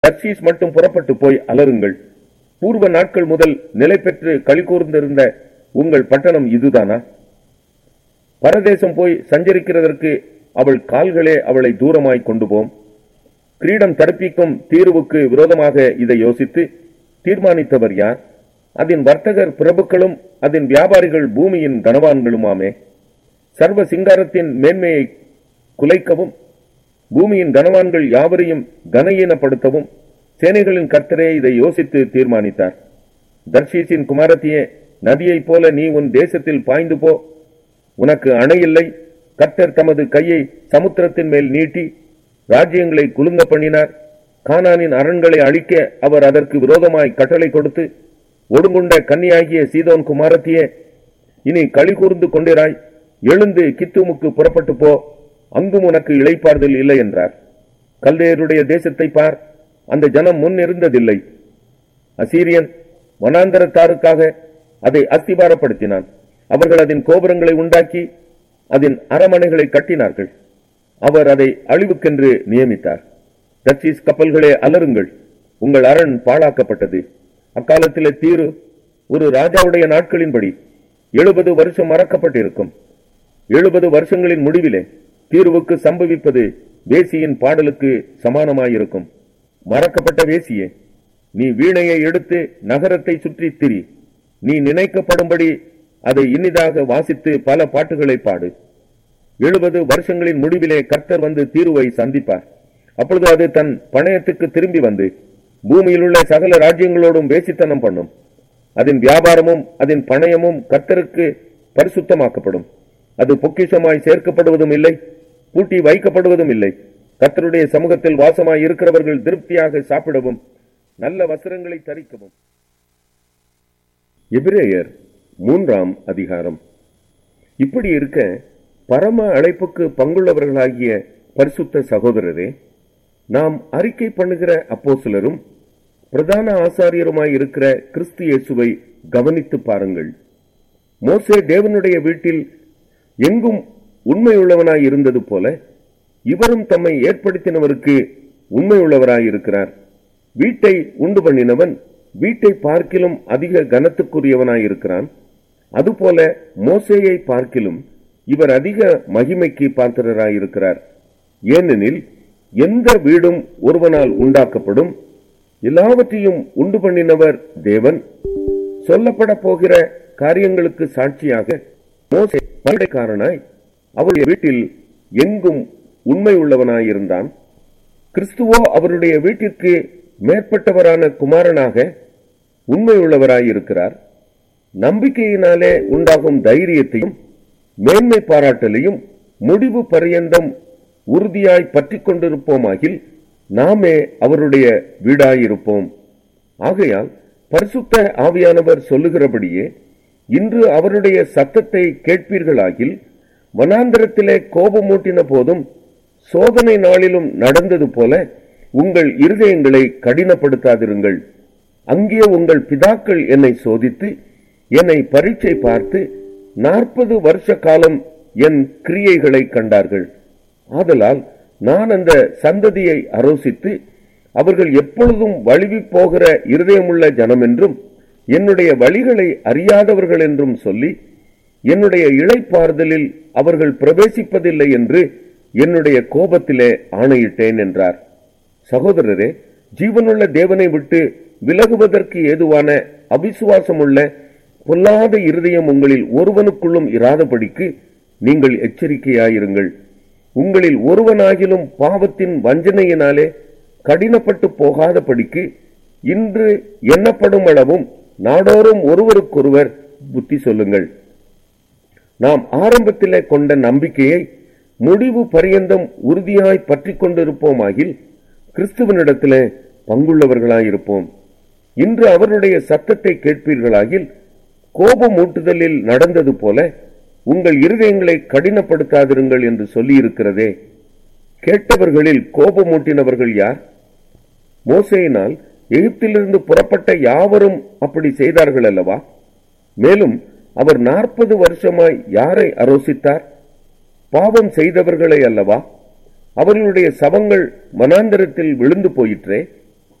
தர்ஷீஸ் மட்டும் புறப்பட்டு போய் அலருங்கள் பூர்வ நாட்கள் முதல் நிலை பெற்று களி கூர்ந்திருந்த உங்கள் பட்டணம் இதுதானா பரதேசம் போய் சஞ்சரிக்கிறதற்கு அவள் கால்களே அவளை தூரமாய் கொண்டு போம் கிரீடம் தடுப்பிக்கும் தீர்வுக்கு விரோதமாக இதை யோசித்து தீர்மானித்தவர் யார் அதன் வர்த்தகர் பிரபுக்களும் அதன் வியாபாரிகள் பூமியின் கனவான்களுமாமே சர்வ சிங்காரத்தின் மேன்மையை குலைக்கவும் பூமியின் கனவான்கள் யாவரையும் கனஈனப்படுத்தவும் சேனைகளின் கர்த்தரே இதை யோசித்து தீர்மானித்தார் தர்ஷீசின் குமாரத்தியே நதியைப் போல நீ உன் தேசத்தில் பாய்ந்து போ உனக்கு அணை இல்லை கர்த்தர் தமது கையை சமுத்திரத்தின் மேல் நீட்டி ராஜ்யங்களை குலுங்க பண்ணினார் கானானின் அரண்களை அழிக்க அவர் அதற்கு விரோதமாய் கட்டளை கொடுத்து ஒடுங்குண்ட கன்னியாகிய சீதோன் குமாரத்தியே இனி களி கூர்ந்து கொண்டிராய் எழுந்து கித்துமுக்கு புறப்பட்டு போ அங்கும் உனக்கு இளைப்பாறுதல் இல்லை என்றார் கல்தேயருடைய தேசத்தை பார் அந்த ஜனம் முன் இருந்ததில்லை அசீரியன் வனாந்தரத்தாருக்காக அதை அஸ்திபாரப்படுத்தினான் அவர்கள் அதன் கோபுரங்களை உண்டாக்கி அதன் அரமனைகளை கட்டினார்கள் அவர் அதை அழிவுக்கென்று நியமித்தார் டச்சீஸ் கப்பல்களே அலருங்கள் உங்கள் அரண் பாழாக்கப்பட்டது அக்காலத்திலே தீரு ஒரு ராஜாவுடைய நாட்களின்படி எழுபது வருஷம் மறக்கப்பட்டிருக்கும் எழுபது வருஷங்களின் முடிவிலே தீர்வுக்கு சம்பவிப்பது வேசியின் பாடலுக்கு சமானமாயிருக்கும் மறக்கப்பட்ட வேசியே நீ வீணையை எடுத்து நகரத்தை சுற்றி திரி நீ நினைக்கப்படும்படி அதை இனிதாக வாசித்து பல பாட்டுகளை பாடு எழுபது வருஷங்களின் முடிவிலே கர்த்தர் வந்து தீர்வை சந்திப்பார் அப்பொழுது அது தன் பணயத்துக்கு திரும்பி வந்து பூமியில் உள்ள சகல ராஜ்யங்களோடும் வேசித்தனம் பண்ணும் அதன் வியாபாரமும் அதன் பணயமும் கர்த்தருக்கு பரிசுத்தமாக்கப்படும் அது பொக்கிஷமாய் சேர்க்கப்படுவதும் இல்லை பூட்டி வைக்கப்படுவதும் இல்லை கர்த்தருடைய சமூகத்தில் வாசமாய் இருக்கிறவர்கள் திருப்தியாக சாப்பிடவும் நல்ல வஸ்திரங்களை தரிக்கவும் எபிரேயர் மூன்றாம் அதிகாரம் இப்படி இருக்க பரம அழைப்புக்கு பங்குள்ளவர்களாகிய பரிசுத்த சகோதரரே நாம் அறிக்கை பண்ணுகிற அப்போஸ்தலரும் பிரதான ஆசாரியருமாய் இருக்கிற கிறிஸ்து இயேசுவை கவனித்து பாருங்கள் மோசே தேவனுடைய வீட்டில் எங்கும் உண்மையுள்ளவனாய் இருந்தது போல இவரும் தம்மை ஏற்படுத்தினவருக்கு உண்மையுள்ளவராய் இருக்கிறார் வீட்டை உண்டு பண்ணினவன் வீட்டை பார்க்கிலும் அதிக கனத்துக்குரியவனாய் இருக்கிறான் அதுபோல மோசேயை பார்க்கிலும் இவர் அதிக மகிமைக்கு பாத்திரராய் இருக்கிறார் ஏனெனில் எந்த வீடும் ஒருவனால் உண்டாக்கப்படும் எல்லாவற்றையும் உண்டு பண்ணினவர் தேவன் சொல்லப்பட போகிற காரியங்களுக்கு சாட்சியாக மோசே படைக்காரனாய் அவருடைய வீட்டில் எங்கும் உண்மை உள்ளவனாயிருந்தான் கிறிஸ்துவோ அவருடைய வீட்டிற்கு மேற்பட்டவரான குமாரனாக உண்மை உள்ளவராயிருக்கிறார் நம்பிக்கையினாலே உண்டாகும் தைரியத்தையும் மேன்மை பாராட்டலையும் முடிவு பரியந்தம் உறுதியாய் பற்றிக் கொண்டிருப்போமாகில் நாமே அவருடைய வீடாயிருப்போம் ஆகையால் பரிசுத்த ஆவியானவர் சொல்லுகிறபடியே இன்று அவருடைய சத்தத்தை கேட்பீர்களாகில் வனாந்திரத்திலே கோபமூட்டின போதும் சோதனை நாளிலும் நடந்தது போல உங்கள் இருதயங்களை கடினப்படுத்தாதிருங்கள் அங்கே உங்கள் பிதாக்கள் என்னை சோதித்து என்னை பரீட்சை பார்த்து நாற்பது வருஷ காலம் என் கிரியைகளை கண்டார்கள் ஆதலால் நான் அந்த சந்ததியை அரோசித்து அவர்கள் எப்பொழுதும் வழுவி போகிற இருதயமுள்ள ஜனம் என்றும் என்னுடைய வழிகளை அறியாதவர்கள் என்றும் சொல்லி என்னுடைய இழைப்பாறுதலில் அவர்கள் பிரவேசிப்பதில்லை என்று என்னுடைய கோபத்திலே ஆணையிட்டேன் என்றார் சகோதரரே ஜீவனுள்ள தேவனை விட்டு விலகுவதற்கு ஏதுவான அவிசுவாசமுள்ள பொல்லாத இருதயம் உங்களில் ஒருவனுக்குள்ளும் இராதபடிக்கு நீங்கள் எச்சரிக்கையாயிருங்கள் உங்களில் ஒருவனாகிலும் பாவத்தின் வஞ்சனையினாலே கடினப்பட்டு போகாதபடிக்கு இன்று எண்ணப்படும் அளவும் நாடோறும் ஒருவருக்கொருவர் புத்தி சொல்லுங்கள் நாம் ஆரம்பத்திலே கொண்ட நம்பிக்கையை முடிவு பரியந்தம் உறுதியாய் பற்றி கொண்டிருப்போமாகில் கிறிஸ்துவனிடத்திலே பங்குள்ளவர்களாயிருப்போம் இன்று அவருடைய சத்தத்தை கேட்பீர்களாகில் கோபமூட்டுதலில் நடந்தது போல உங்கள் இருதயங்களை கடினப்படுத்தாதிருங்கள் என்று சொல்லியிருக்கிறதே கேட்டவர்களில் கோபமூட்டினவர்கள் யார் மோசையினால் எகிப்திலிருந்து புறப்பட்ட யாவரும் அப்படி செய்தார்கள் அல்லவா மேலும் அவர் நாற்பது வருஷமாய் யாரை அரோசித்தார் பாவம் செய்தவர்களை அல்லவா அவர்களுடைய சவங்கள் மனாந்தரத்தில் விழுந்து போயிற்றே